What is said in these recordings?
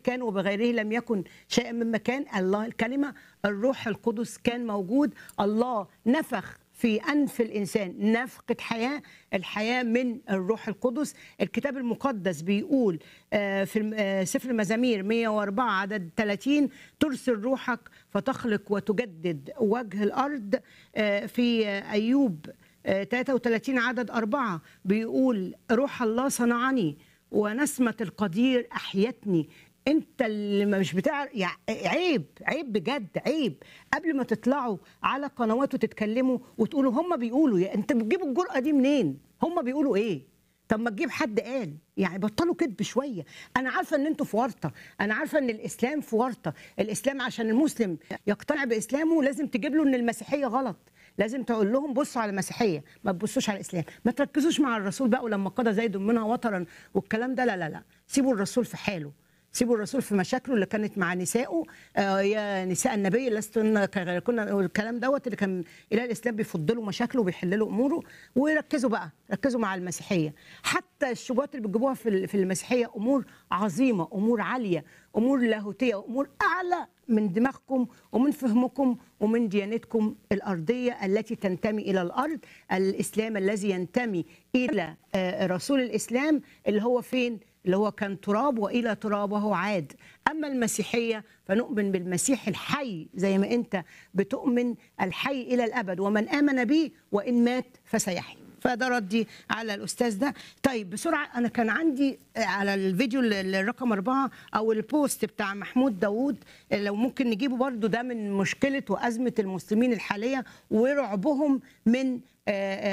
كان وبغيره لم يكن شيئا مما كان الله الكلمه الروح القدس كان موجود الله نفخ في انف الانسان نفقه حياه الحياه من الروح القدس الكتاب المقدس بيقول آه، في الم- آه، سفر المزامير 104 عدد 30 ترسل روحك فتخلق وتجدد وجه الارض آه، في آه، ايوب آه، 33 عدد أربعة بيقول روح الله صنعني ونسمة القدير أحيتني انت اللي مش بتاع يعني عيب عيب بجد عيب قبل ما تطلعوا على قنوات وتتكلموا وتقولوا هم بيقولوا يا انت بتجيبوا الجرأة دي منين هم بيقولوا ايه طب ما تجيب حد قال يعني بطلوا كذب شويه انا عارفه ان انتوا في ورطه انا عارفه ان الاسلام في ورطه الاسلام عشان المسلم يقتنع باسلامه لازم تجيب له ان المسيحيه غلط لازم تقول لهم بصوا على المسيحيه ما تبصوش على الاسلام ما تركزوش مع الرسول بقى ولما قضى زيد منها وطرا والكلام ده لا لا لا سيبوا الرسول في حاله سيبوا الرسول في مشاكله اللي كانت مع نسائه آه يا نساء النبي لستن كنا الكلام دوت اللي كان اله الاسلام بيفضلوا مشاكله وبيحل له اموره وركزوا بقى ركزوا مع المسيحيه حتى الشبهات اللي بتجيبوها في ال- في المسيحيه امور عظيمه امور عاليه امور لاهوتيه امور اعلى من دماغكم ومن فهمكم ومن ديانتكم الارضيه التي تنتمي الى الارض الاسلام الذي ينتمي الى آه، رسول الاسلام اللي هو فين اللي هو كان تراب والى ترابه عاد اما المسيحيه فنؤمن بالمسيح الحي زي ما انت بتؤمن الحي الى الابد ومن امن به وان مات فسيحيا فده ردي على الاستاذ ده طيب بسرعه انا كان عندي على الفيديو ال- الرقم أربعة او البوست بتاع محمود داوود لو ممكن نجيبه برضو ده من مشكله وازمه المسلمين الحاليه ورعبهم من آه،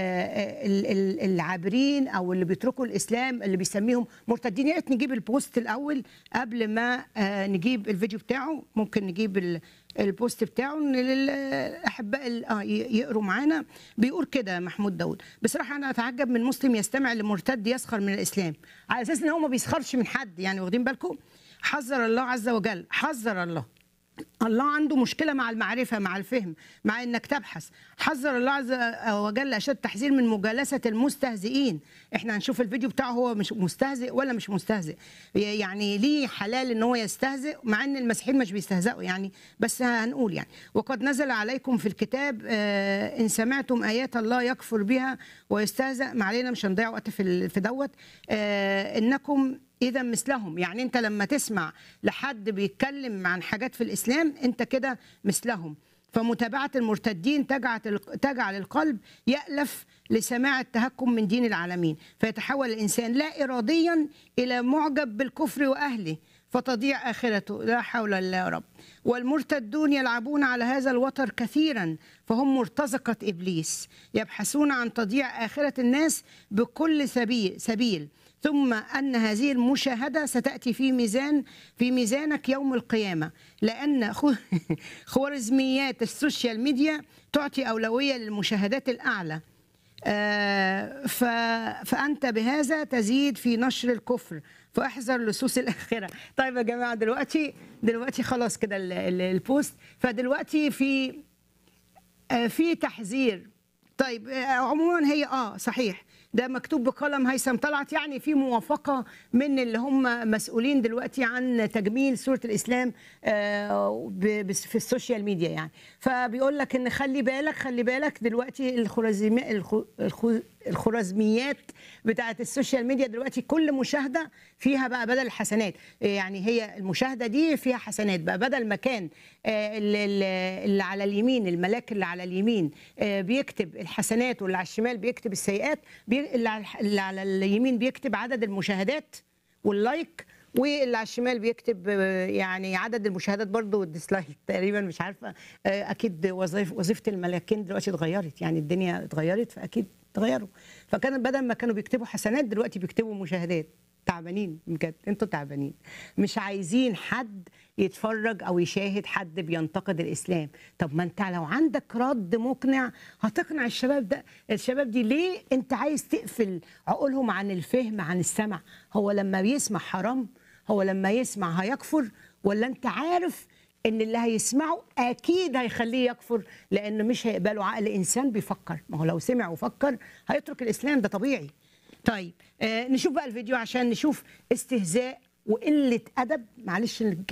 آه، ال- ال- العابرين او اللي بيتركوا الاسلام اللي بيسميهم مرتدين يا ريت نجيب البوست الاول قبل ما آه، نجيب الفيديو بتاعه ممكن نجيب ال- البوست بتاعه ان الاحباء ال- آه، ي- يقروا معانا بيقول كده محمود داود بصراحه انا اتعجب من مسلم يستمع لمرتد يسخر من الاسلام على اساس ان هو ما بيسخرش من حد يعني واخدين بالكم حذر الله عز وجل حذر الله الله عنده مشكلة مع المعرفة مع الفهم مع انك تبحث حذر الله عز وجل اشد تحذير من مجالسة المستهزئين احنا هنشوف الفيديو بتاعه هو مش مستهزئ ولا مش مستهزئ يعني ليه حلال ان هو يستهزئ مع ان المسيحيين مش بيستهزئوا يعني بس هنقول يعني وقد نزل عليكم في الكتاب آه، ان سمعتم ايات الله يكفر بها ويستهزأ ما علينا مش هنضيع وقت في ال- في دوت آه، انكم اذا مثلهم يعني انت لما تسمع لحد بيتكلم عن حاجات في الاسلام انت كده مثلهم فمتابعه المرتدين تجعل تجعل القلب يالف لسماع التهكم من دين العالمين فيتحول الانسان لا اراديا الى معجب بالكفر واهله فتضيع اخرته لا حول الله يا رب والمرتدون يلعبون على هذا الوتر كثيرا فهم مرتزقه ابليس يبحثون عن تضييع اخره الناس بكل سبيل سبيل ثم ان هذه المشاهده ستاتي في ميزان في ميزانك يوم القيامه لان خو- خوارزميات السوشيال ميديا تعطي اولويه للمشاهدات الاعلى آه، ف- فانت بهذا تزيد في نشر الكفر فاحذر لصوص الاخره طيب يا جماعه دلوقتي دلوقتي خلاص كده ال- ال- البوست فدلوقتي في آه، في تحذير طيب آه، عموما هي اه صحيح ده مكتوب بقلم هيثم طلعت يعني في موافقه من اللي هم مسؤولين دلوقتي عن تجميل صوره الاسلام آه، ب- بس- في السوشيال ميديا يعني فبيقول لك ان خلي بالك خلي بالك دلوقتي الخوارزمي الخو- الخو- الخوارزميات بتاعت السوشيال ميديا دلوقتي كل مشاهده فيها بقى بدل الحسنات يعني هي المشاهده دي فيها حسنات بقى بدل ما كان آه، اللي اللي على اليمين الملاك اللي على اليمين آه، بيكتب الحسنات واللي على الشمال بيكتب السيئات بي- اللي على الح- اللي على اليمين بيكتب عدد المشاهدات واللايك واللي على الشمال بيكتب آه، يعني عدد المشاهدات برضه والديسلايك تقريبا مش عارفه آه، اكيد وظيفه وظيفه الملاكين دلوقتي اتغيرت يعني الدنيا اتغيرت فاكيد اتغيروا فكان بدل ما كانوا بيكتبوا حسنات دلوقتي بيكتبوا مشاهدات تعبانين بجد انتوا تعبانين مش عايزين حد يتفرج او يشاهد حد بينتقد الاسلام طب ما انت لو عندك رد مقنع هتقنع الشباب ده الشباب دي ليه انت عايز تقفل عقولهم عن الفهم عن السمع هو لما بيسمع حرام هو لما يسمع هيكفر ولا انت عارف ان اللي هيسمعه اكيد هيخليه يكفر لان مش هيقبله عقل انسان بيفكر ما هو لو سمع وفكر هيترك الاسلام ده طبيعي طيب آه نشوف بقى الفيديو عشان نشوف استهزاء وقله ادب معلش